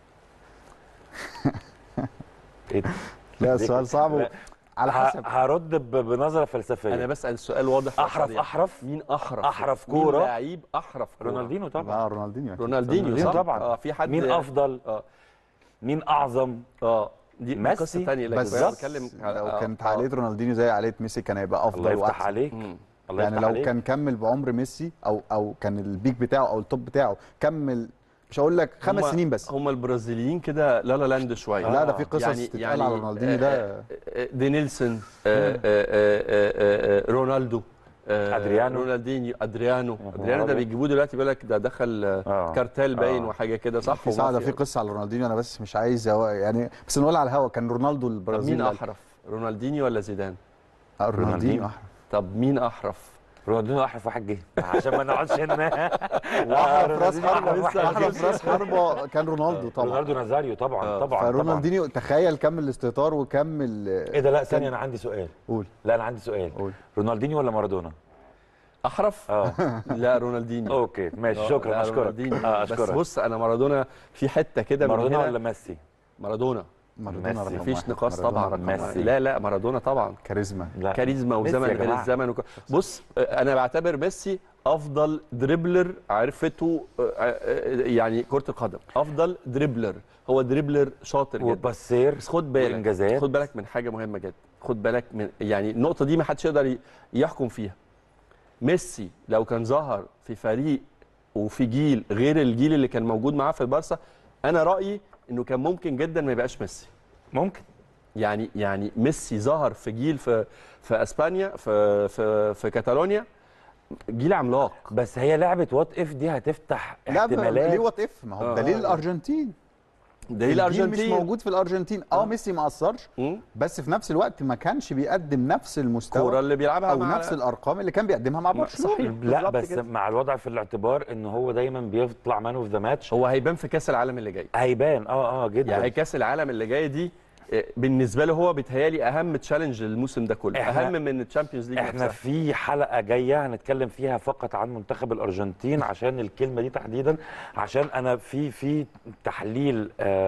إيه ده؟ لا السؤال صعب و- لا. على ه- حسب هرد ب- بنظره فلسفيه انا بسال سؤال واضح احرف وصريح. احرف مين احرف أحرف مين كورة؟ لعيب احرف كورة؟ رونالدينو طبعا اه رونالدينيو أكيد. رونالدينيو رونالدينو صح طبعا. اه في حد مين افضل اه مين اعظم اه دي دي ميسي؟ قصه ثانيه لكن بس أنا بتكلم على- لو آه، كانت آه. عقليه رونالدينيو زي عقليه ميسي كان هيبقى الله افضل يفتح واحسن عليك مم. الله يعني يفتح لو عليك. كان كمل بعمر ميسي او او كان البيك بتاعه او التوب بتاعه كمل مش هقول لك خمس هما- سنين بس هم البرازيليين كده لا لا لاند شويه لا ده في قصص تتقال على رونالدينيو ده آه، آه، دي نيلسون آه، آه، آه، آه، آه، رونالدو آه، أدريانو. رونالدينيو ادريانو نهار ادريانو ده أبيض. بيجيبوه دلوقتي بيقول لك ده دخل آه، آه. كارتيل باين آه. وحاجه كده صح في ساعه ده ومافيا. في قصه على رونالدينيو انا بس مش عايز أو- يعني بس نقول على الهوا كان رونالدو طب البرازيلي مين احرف رونالدينيو ولا زيدان آه، رونالدينيو رونالدينيو. احرف طب مين احرف رونالدينو احرف واحد جه عشان ما نقعدش هنا واحرف راس رونالدينيو حربه أحرف واحد احرف جه. راس حربه كان رونالدو طبعا رونالدو نازاريو طبعا آه. طبعا طبعا فرونالدينيو تخيل كم الاستهتار وكم ال- ايه ده لا ثانيه انا عندي سؤال قول لا انا عندي سؤال قول. رونالدينيو ولا مارادونا احرف اه لا رونالدينيو اوكي ماشي آه، شكرا لا، اشكرك رونالدينيو. اه بس اشكرك بص انا مارادونا في حته كده من مارادونا هنا ولا ميسي مارادونا مارادونا ميسي. رقم مفيش واحد. نقاش مارادونا طبعا رقم ميسي. واحد. لا لا مارادونا طبعا كاريزما لا كاريزما ميسي وزمن يا غير جماعة. الزمن وك... بص آه، انا بعتبر ميسي افضل دريبلر عرفته آه، آه، يعني كره القدم افضل دريبلر هو دريبلر شاطر جدا وباسير بس خد بالك وإنجازات. خد بالك من حاجه مهمه جدا خد بالك من يعني النقطه دي ما حدش يقدر ي- يحكم فيها ميسي لو كان ظهر في فريق وفي جيل غير الجيل اللي كان موجود معاه في البارسا انا رايي انه كان ممكن جدا ما يبقاش ميسي ممكن يعني يعني ميسي ظهر في جيل في في اسبانيا في في في كاتالونيا جيل عملاق بس هي لعبه وات اف دي هتفتح لا ب- ليه احتمالات وات اف ما هو آه. بدليل الارجنتين ده هي الجيل الارجنتين مش موجود في الارجنتين اه ميسي ما اثرش مم. بس في نفس الوقت ما كانش بيقدم نفس الكوره المستوى اللي بيلعبها او مع نفس الارقام اللي كان بيقدمها مع ما- برشلونه صحيح. لا بالظبط بس كده. مع الوضع في الاعتبار ان هو دايما بيطلع مان اوف ذا ماتش هو هيبان في كاس العالم اللي جاي هيبان اه اه جدا يعني كاس العالم اللي جاي دي آه، بالنسبه له هو بيتهيالي اهم تشالنج الموسم ده كله إحنا- اهم من الشامبيونز ليج احنا نفسها. في حلقه جايه هنتكلم فيها فقط عن منتخب الارجنتين عشان الكلمه دي تحديدا عشان انا في في تحليل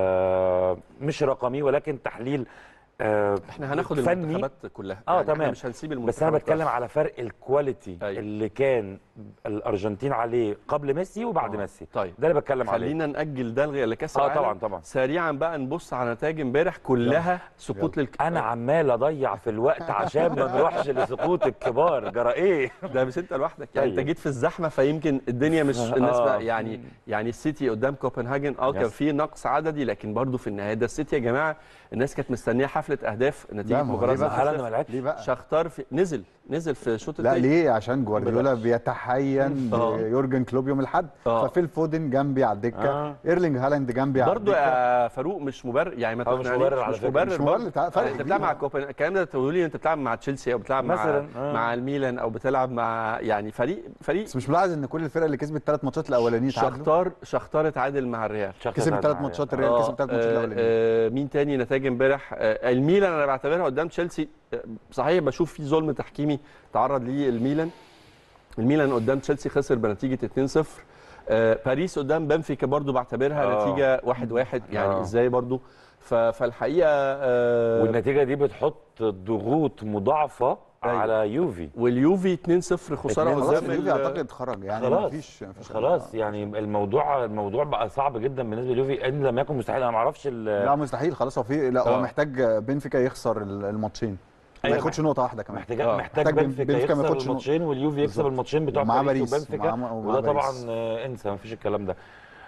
آه مش رقمي ولكن تحليل آه احنا هناخد فني. المنتخبات كلها اه يعني إحنا تمام مش هنسيب المنتخبات بس انا بتكلم بس. على فرق الكواليتي أيوة. اللي كان الارجنتين عليه قبل ميسي وبعد آه. ميسي طيب ده اللي بتكلم عليه خلينا ناجل ده لغاية- لكاس اه العالم طبعا طبعا سريعا بقى نبص على نتائج امبارح كلها سقوط للك انا عمال اضيع في الوقت عشان ما نروحش لسقوط الكبار جرى ايه ده بس انت لوحدك يعني انت طيب. جيت في الزحمه فيمكن الدنيا مش الناس آه. بقى يعني يعني السيتي قدام كوبنهاجن اه كان يس. في نقص عددي لكن برضو في النهايه ده السيتي يا جماعه الناس كانت مستنيه حفله اهداف نتيجه لا، ما هو مباراه ليه بقى؟ 0-0. هالاند ما لعبش ليه بقى شختار في نزل نزل في الشوط لا الثاني ليه عشان جوارديولا بدأش. بيتحين آه. بيورجن كلوب يوم الاحد آه. ففيل فودن جنبي على الدكه آه. ايرلينج هالاند جنبي على برضو الدكه يا فاروق مش مبرر يعني ما هو مش تقنعنيش، مبرر على مش فكرة. مبرر مش برضو. مبرر، تع- فرق انت بتلعب كبير. مع كوبن الكلام ده تقولوا لي انت بتلعب مع تشيلسي او بتلعب مع مثلاً، آه. مع الميلان او بتلعب مع يعني فريق فريق بس مش ملاحظ ان كل الفرق اللي كسبت الثلاث ماتشات الاولانيين تعادلوا شختار شختار اتعادل مع الريال شخص كسب تعادل الثلاث معايا. ماتشات الريال آه، كسب الثلاث ماتشات آه، الاولانيين آه، مين تاني نتائج امبارح آه، الميلان انا بعتبرها قدام تشيلسي آه، صحيح بشوف في ظلم تحكيمي تعرض ليه الميلان الميلان قدام تشيلسي خسر بنتيجه 2-0 آه، باريس قدام بنفيكا برضو بعتبرها آه. نتيجه 1-1 يعني آه. ازاي برضو ف- فالحقيقه آه، والنتيجه دي بتحط ضغوط مضاعفه أيوة. على يوفي واليوفي 2-0 خساره اتنين خلاص قدام اليوفي ال- اعتقد خرج يعني خلاص مفيش مفيش خلاص يعني الموضوع الموضوع بقى صعب جدا بالنسبه لليوفي ان لم يكن مستحيل انا ما اعرفش ال- لا مستحيل خلاص هو في لا آه. هو محتاج بنفيكا يخسر الماتشين ما أيوة. ياخدش نقطه واحده كمان محتاج آه. محتاج محتاج بنفيكا بنفيكا ما يخسر ياخدش الماتشين واليوفي يكسب بالظبط. الماتشين بتوع ومعاه باريس باريس، وبنفيكا ومعاه- ومعاه وده طبعا باريس. آه، انسى ما فيش الكلام ده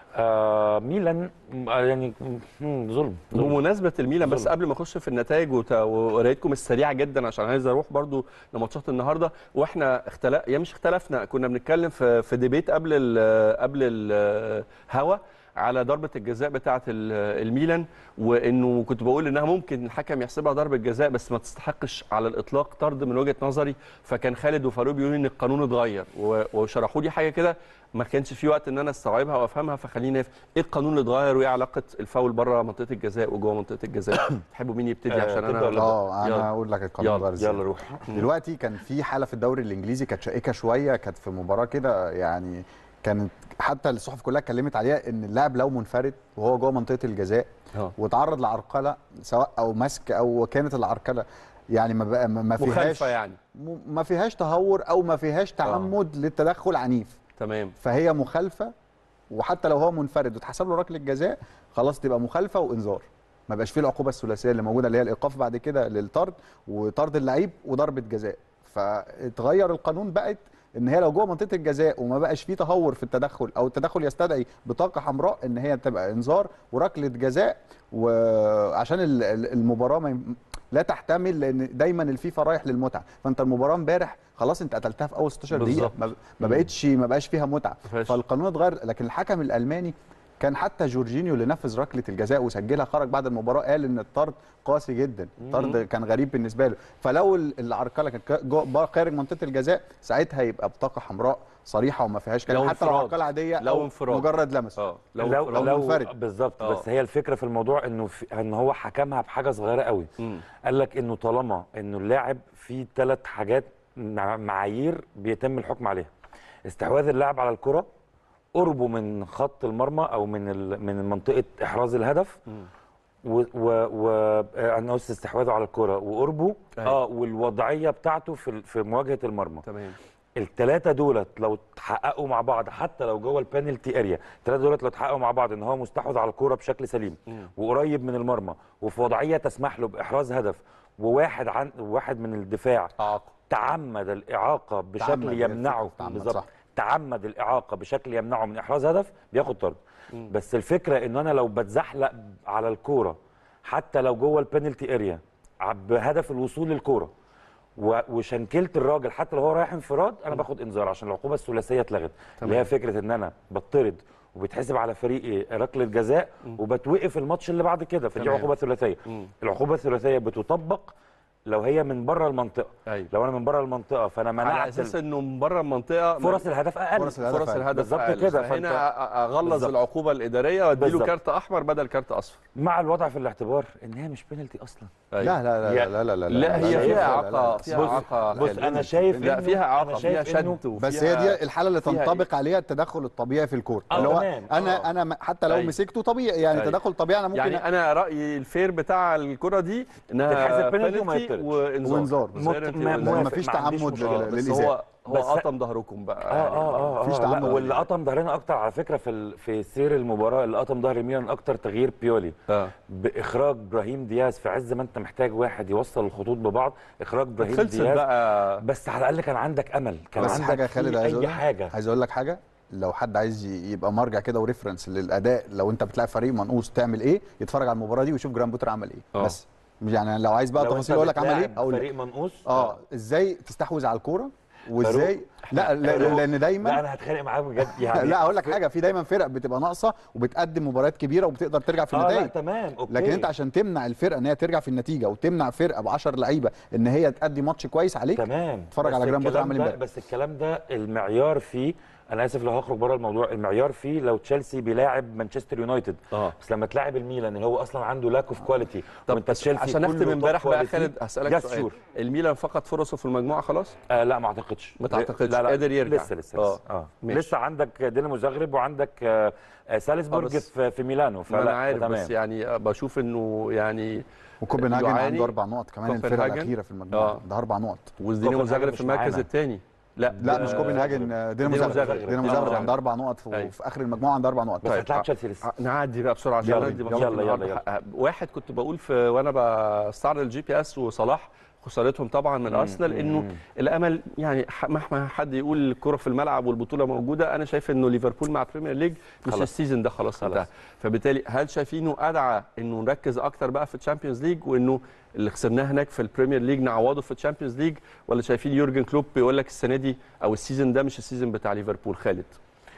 آه ميلان آه، يعني مم، ظلم ظلم. بمناسبه الميلان بس ظلم. قبل ما اخش في النتائج وت- وقرايتكم السريعه جدا عشان عايز اروح برضو لماتشات النهارده واحنا اختلف يا مش اختلفنا كنا بنتكلم في في ديبيت قبل ال قبل الهوا على ضربه الجزاء بتاعه ال- الميلان وانه كنت بقول انها ممكن الحكم يحسبها ضربه جزاء بس ما تستحقش على الاطلاق طرد من وجهه نظري فكان خالد وفاروق بيقولوا ان القانون اتغير و- وشرحوا لي حاجه كده ما كانش في وقت ان انا استوعبها وافهمها فخلينا في ايه القانون اللي اتغير وايه علاقه الفاول بره منطقه الجزاء وجوه منطقه الجزاء تحبوا مين يبتدي آه، عشان تبدأ انا ولا اه يلا. انا اقول لك القانون يلا، غير ازاي. يلا روح دلوقتي كان في حاله في الدوري الانجليزي كانت شائكه شويه كانت في مباراه كده يعني كانت حتى الصحف كلها اتكلمت عليها ان اللاعب لو منفرد وهو جوه منطقه الجزاء اه وتعرض لعرقله سواء او مسك او كانت العرقله يعني ما بقى ما ما فيهاش مخالفه يعني م- ما فيهاش تهور او ما فيهاش تعمد للتدخل عنيف تمام فهي مخالفه وحتى لو هو منفرد واتحسب له ركله جزاء خلاص تبقى مخالفه وانذار ما بقاش فيه العقوبه الثلاثيه اللي موجوده اللي هي الايقاف بعد كده للطرد وطرد اللعيب وضربه جزاء فاتغير القانون بقت ان هي لو جوه منطقه الجزاء وما بقاش فيه تهور في التدخل او التدخل يستدعي بطاقه حمراء ان هي تبقى انذار وركله جزاء وعشان ال- ال- المباراه ما يم- لا تحتمل لان دايما الفيفا رايح للمتعه فانت المباراه امبارح خلاص انت قتلتها في اول 16 دقيقه بالظبط. ما- ما بقتش ما بقاش فيها متعه ما فيهاش. فالقانون اتغير لكن الحكم الالماني كان حتى جورجينيو اللي نفذ ركله الجزاء وسجلها خرج بعد المباراه قال ان الطرد قاسي جدا الطرد كان غريب بالنسبه له فلو ال- العرقله كانت جو- بره- خارج منطقه الجزاء ساعتها يبقى بطاقه حمراء صريحه وما فيهاش كلام لو حتى لو انفراد. عرقله عاديه لو أو انفراد. مجرد لمس اه لو لو لو, لو منفرد. بالظبط آه. بس هي الفكره في الموضوع انه في ان هو حكمها بحاجه صغيره قوي مم. قال لك انه طالما انه اللاعب في ثلاث حاجات مع- معايير بيتم الحكم عليها استحواذ اللاعب على الكره قربه من خط المرمى او من ال- من منطقه احراز الهدف و و و آه، انا قلت استحواذه على الكره وقربه أيوة. اه والوضعيه بتاعته في ال- في مواجهه المرمى تمام الثلاثه دولت لو اتحققوا مع بعض حتى لو جوه البينالتي اريا الثلاثه دولت لو اتحققوا مع بعض ان هو مستحوذ على الكوره بشكل سليم مم. وقريب من المرمى وفي وضعيه تسمح له باحراز هدف وواحد عن واحد من الدفاع اعاقه تعمد الاعاقه تعمد، بشكل هي يمنعه الفكرة تعمد، بالظبط صح. تعمد الاعاقه بشكل يمنعه من احراز هدف بياخد طرد مم. بس الفكره ان انا لو بتزحلق على الكوره حتى لو جوه البينالتي اريا بهدف الوصول للكوره و- وشنكلت الراجل حتى لو هو رايح انفراد انا باخد انذار عشان العقوبه الثلاثيه اتلغت اللي هي فكره ان انا بطرد وبيتحسب على فريقي ركله جزاء وبتوقف الماتش اللي بعد كده فدي تمام. عقوبه ثلاثيه مم. العقوبه الثلاثيه بتطبق لو هي من بره المنطقه ايوه لو انا من بره المنطقه فانا على منعت اساس ال- انه من بره المنطقه فرص الهدف اقل فرص الهدف فرص أقل. الهدف بالظبط أقل. كده، فهنا فأنت- أ- اغلظ بالظبط. العقوبه الاداريه واديله بالظبط. كارت احمر بدل كارت اصفر مع الوضع في الاعتبار ان هي مش بينالتي اصلا أيوة. لا لا يا- لا لا لا لا هي لا، فيها لا، لا، اعاقه لا. فيها بص- اعاقه بص خالد. انا شايف لا إنه- فيها أنا اعاقه فيها شايف إنه- شد بس وفيها- هي دي الحاله اللي فيها تنطبق عليها التدخل الطبيعي في الكوره آه، اللي هو تمام. انا آه. انا م- حتى لو أيوة. مسكته طبيعي يعني أيوة. تدخل طبيعي انا ممكن يعني انا رايي الفير بتاع الكره دي انها تتحسب penalty وما penalty يطردش. وانذار وانذار. penalty مت- وإنذار. ما- لان موافق، مفيش ما عنديش تعمد مشكلة. لل- بس للإزاء هو هو بس- قطم ظهركم بقى اه اه اه مفيش آه، تعمد. لا واللي قطم ظهرنا اكتر على فكره في ال- في سير المباراه اللي قطم ظهر ميلان اكتر تغيير بيولي اه باخراج ابراهيم دياز في عز ما انت محتاج واحد يوصل الخطوط ببعض اخراج ابراهيم خلصت دياز بقى بس على الاقل كان عندك امل كان بس عندك حاجه يا في خالد عايز اي اقول حاجه عايز اقول لك حاجه لو حد عايز ي- يبقى مرجع كده وريفرنس للاداء لو انت بتلاعب فريق منقوص تعمل ايه يتفرج على المباراه دي ويشوف جرام بوتر عمل ايه آه. بس مش يعني لو عايز بقى لو تفاصيل أنت اقول لك عمل ايه بتلاعب اقول لك فريق منقوص اه ازاي تستحوذ على الكوره وازاي لا لا- فاروق، لان دايما لا انا هتخانق معاك بجد يعني لا اقول لك حاجه في دايما فرق بتبقى ناقصه وبتقدم مباريات كبيره وبتقدر ترجع في اه لا النتائج تمام اوكي لكن انت عشان تمنع الفرقه ان هي ترجع في النتيجه وتمنع فرقه ب 10 لعيبه ان هي تأدي ماتش كويس عليك تمام اتفرج بس على جرام بوتر الكلام عمل ده- امبارح بس الكلام ده المعيار فيه انا اسف لو هخرج بره الموضوع المعيار فيه لو تشيلسي بيلاعب مانشستر يونايتد اه بس لما تلاعب الميلان اللي هو اصلا عنده لاك اوف كواليتي طب وانت تشيلسي عشان كله نختم top امبارح بقى quality، خالد هسالك just سؤال sure. الميلان فقد فرصه في المجموعه خلاص آه لا ما اعتقدش ما تعتقدش؟ لا لا قادر يرجع. لسه لسه آه. لسه اه ماشي. لسه عندك دينامو زغرب وعندك آه آه، سالزبورج بس- في في ميلانو ما فلا انا عارف تمام. بس يعني بشوف انه يعني وكوبنهاجن يعاني. عنده اربع نقط كمان الفرقه كوبنهاجن. الاخيره في المجموعه آه. ده اربع نقط ودينامو كوبنهاجن زغرب مش في المركز معانا. الثاني لا لا ده- مش كوبنهاجن آه، دينامو دينامو زغرب زغرب. دينامو آه. زغرب عنده اربع نقط أيوة. في, في اخر المجموعه عنده اربع نقط بس طيب هتلاعب تشيلسي لسه نعدي بقى بسرعه عشان يلا نعدي بينا. ماتشات يلا، يلا، النهارده. واحد كنت بقول في وانا بستعرض الجي بي اس وصلاح خسارتهم طبعا من مم، ارسنال مم، انه مم. الامل يعني ح- مهما حد يقول الكره في الملعب والبطوله موجوده انا شايف انه ليفربول مع بريمير ليج مش خلاص. السيزون ده خلاص خلاص. انتهى فبالتالي هل شايفينه ادعى انه نركز اكتر بقى في الشامبيونز ليج وانه اللي خسرناه هناك في البريمير ليج نعوضه في الشامبيونز ليج ولا شايفين يورجن كلوب بيقول لك السنه دي او السيزون ده مش السيزون بتاع ليفربول خالد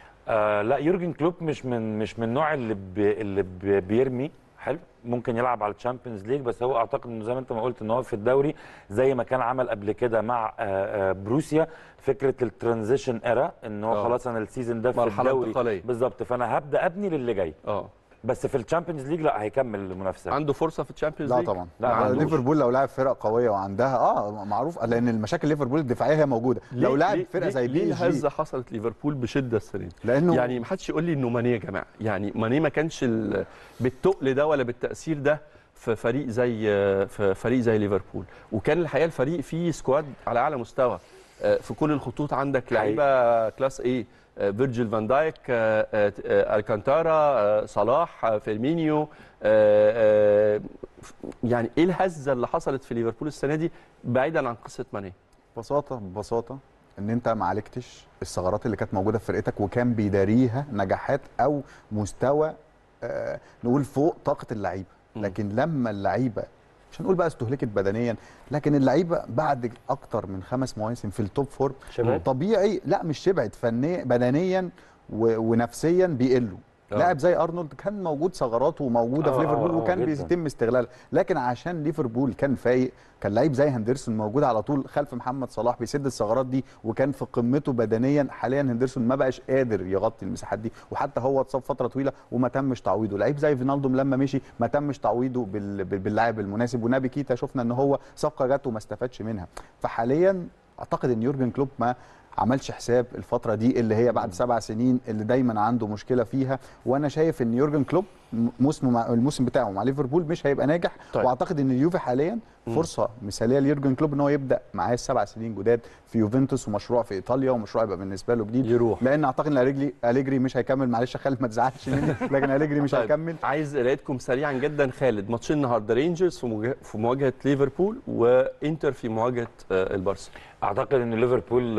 آه لا يورجن كلوب مش من مش من النوع اللي بي اللي بي بيرمي حلو ممكن يلعب على الشامبيونز ليج بس هو اعتقد انه زي ما انت ما قلت ان هو في الدوري زي ما كان عمل قبل كده مع آه آه بروسيا فكره الترانزيشن ايرا ان هو آه. خلاص انا السيزون ده في مرحلة الدوري انتقالية. بالظبط فانا هبدا ابني للي جاي اه بس في الشامبيونز ليج لا هيكمل المنافسه عنده فرصه في الشامبيونز لا ليج طبعا لا، لا ما عندوش. ليفربول لو لعب فرق قويه وعندها اه معروف لان المشاكل ليفربول الدفاعيه هي موجوده لو ليه- لعب ليه- فرقه ليه- زي ليه بي اس جي الهزه حصلت ليفربول بشده السنه دي لانه يعني ما حدش يقول لي انه ماني يا جماعه يعني ماني ما كانش ال- بالتقل ده ولا بالتاثير ده في فريق زي في فريق زي ليفربول وكان الحقيقه الفريق فيه سكواد على اعلى مستوى آه، في كل الخطوط عندك لعيبه كلاس ايه آه، فيرجيل فان دايك آه، آه، آه، الكانتارا آه، صلاح آه، فيرمينيو آه، آه، يعني ايه الهزه اللي حصلت في ليفربول السنه دي بعيدا عن قصه ماني ببساطه ببساطه ان انت ما عالجتش الثغرات اللي كانت موجوده في فرقتك وكان بيداريها نجاحات او مستوى آه نقول فوق طاقه اللعيبه مم. لكن لما اللعيبه مش هنقول بقى استهلكت بدنيا لكن اللعيبه بعد اكتر من خمس مواسم في التوب فورم شباب. طبيعي لا مش شبعت فنيا بدنيا و- ونفسيا بيقلوا آه. لاعب زي ارنولد كان موجود ثغراته موجوده في آه، ليفربول آه، آه، وكان جداً. بيتم استغلالها لكن عشان ليفربول كان فايق كان لعيب زي هندرسون موجود على طول خلف محمد صلاح بيسد الثغرات دي وكان في قمته بدنيا حاليا هندرسون ما بقاش قادر يغطي المساحات دي وحتى هو اتصاب فتره طويله وما تمش تعويضه لعيب زي فينالدوم لما مشي ما تمش تعويضه بال- بال- باللاعب المناسب ونابي كيتا شفنا ان هو صفقه جت وما استفادش منها فحاليا اعتقد ان يورجن كلوب ما عملش حساب الفتره دي اللي هي بعد سبع سنين اللي دايما عنده مشكله فيها وانا شايف ان يورجن كلوب م- موسمه مع الموسم بتاعه مع ليفربول مش هيبقى ناجح طيب. واعتقد ان اليوفي حاليا فرصه مثاليه ليورجن كلوب ان هو يبدا معاه السبع سنين جداد في يوفنتوس ومشروع في ايطاليا ومشروع يبقى بالنسبه له جديد يروح. لان اعتقد ان اليجري اليجري مش هيكمل معلش يا خالد ما تزعلش مني لكن اليجري مش طيب، هيكمل عايز قرايتكم سريعا جدا خالد ماتشين النهارده رينجرز في مواجهه في مواجهه ليفربول وانتر في مواجهه آه، البارسا اعتقد ان ليفربول آه، فرصته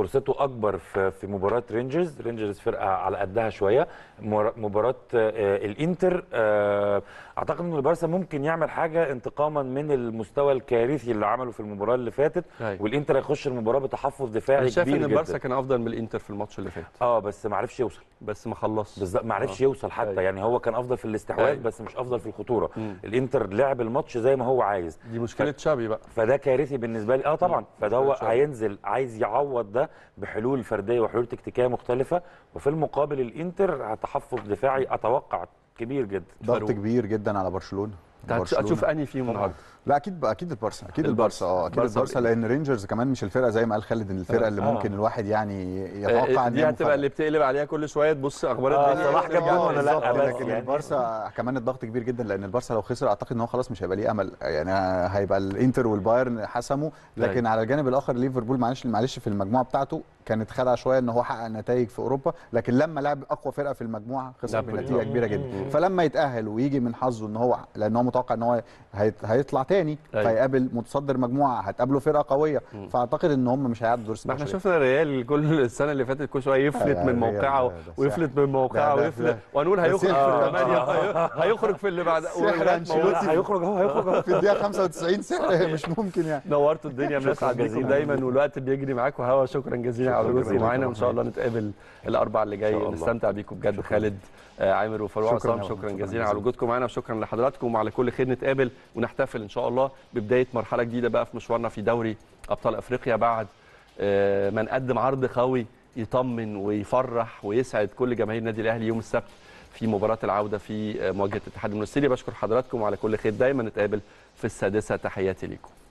فرصته اكبر في في مباراه رينجرز رينجرز فرقه على قدها شويه مر- مباراه آه، الانتر آه، اعتقد ان البارسا ممكن يعمل حاجه انتقاما من المستوى الكارثي اللي عمله في المباراه اللي فاتت أيوة. والانتر هيخش المباراه بتحفظ انا دفاعي شايف كبير ان البارسا جدا كان افضل من الانتر في الماتش اللي فات اه بس ما عرفش يوصل بس ما خلصش بالظبط ما عرفش آه. يوصل حتى أيوة. يعني هو كان افضل في الاستحواذ أيوة. بس مش افضل في الخطوره مم. الانتر لعب الماتش زي ما هو عايز دي مشكله تشابي بقى فده كارثي بالنسبه لي اه طبعا فده هو مشكلة. هينزل عايز يعوض ده بحلول فرديه وحلول تكتيكيه مختلفه وفي المقابل الانتر هتحفظ دفاعي اتوقع كبير جدا ضغط فاروق. كبير جدا على برشلونه انت هتش- برشلونة. هتشوف انهي فيهم النهارده لا اكيد اكيد البارسا اكيد البارسا. البارسا اه اكيد البارسا البارسا والإنتر. لان رينجرز كمان مش الفرقه زي ما قال خالد ان الفرقه اللي آه. ممكن الواحد يعني يتوقع آه، ان دي هي هتبقى مفاجأة. اللي بتقلب عليها كل شويه تبص اخبار آه، الدنيا صلاح جاب جون ولا لا؟ بالظبط، بس لكن يعني. البارسا كمان الضغط كبير جدا لان البارسا لو خسر اعتقد ان هو خلاص مش هيبقى ليه امل يعني هيبقى الانتر والبايرن حسموا لكن أيوة. على الجانب الاخر ليفربول معلش معلش في المجموعه بتاعته كانت خدعه شويه ان هو حقق نتائج في اوروبا لكن لما لعب اقوى فرقه في المجموعه خسر نابولي. بنتيجه كبيره جدا فلما يتاهل ويجي من حظه ان هو لان هو متوقع ان هو هيت- هيطلع تاني أيوة. فيقابل متصدر مجموعه هتقابله فرقه قويه فاعتقد ان هم مش هيعدوا دور ما احنا 16 شفنا الريال كل السنه اللي فاتت كل شويه يفلت أيوة، من الريال موقعه ده- ده ويفلت من موقعه ده- ده- ويفلت ده- وهنقول ده هيخرج في سحر. الثمانيه هي- هيخرج في اللي بعد سحر أنشيلوتي. هيخرج اهو هيخرج اهو في الدقيقه 95 سحر مش ممكن يعني نورتوا الدنيا شكراً بنسعد بيكم جزيلاً. دايما والوقت بيجري معاكم هوا شكرا جزيلا على شكراً وجودكم جزيلاً. معانا وان شاء الله نتقابل الاربع اللي جاي إن شاء الله. نستمتع بيكم بجد خالد آه، عامر وفاروق شكراً عصام يا شكرا رب. جزيلا شكراً على جزيلاً. وجودكم معانا وشكرا لحضراتكم وعلى كل خير نتقابل ونحتفل ان شاء الله ببدايه مرحله جديده بقى في مشوارنا في دوري ابطال افريقيا بعد آه، ما نقدم عرض قوي يطمن ويفرح ويسعد كل جماهير النادي الاهلي يوم السبت في مباراه العوده في آه، مواجهه الاتحاد المنستيري بشكر حضراتكم وعلى كل خير دايما نتقابل في السادسه تحياتي ليكم